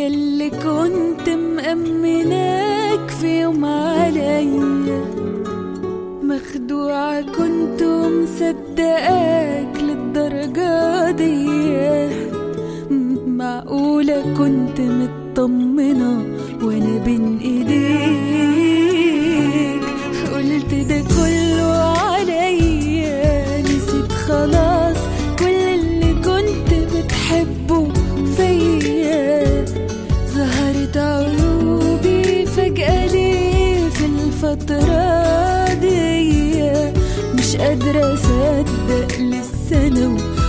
يلي كنت مأمناك في يوم عليا مخدوعة كنت مصدقاك للدرجة دي معقولة كنت مطمنة وانا بين ايديك قلت ده كله عليا نسيت خلاص كل اللي كنت بتحبه فيا ظهرت عيوبي فجأة ليه في الفترة دي مش قادرة أصدق لسه أنا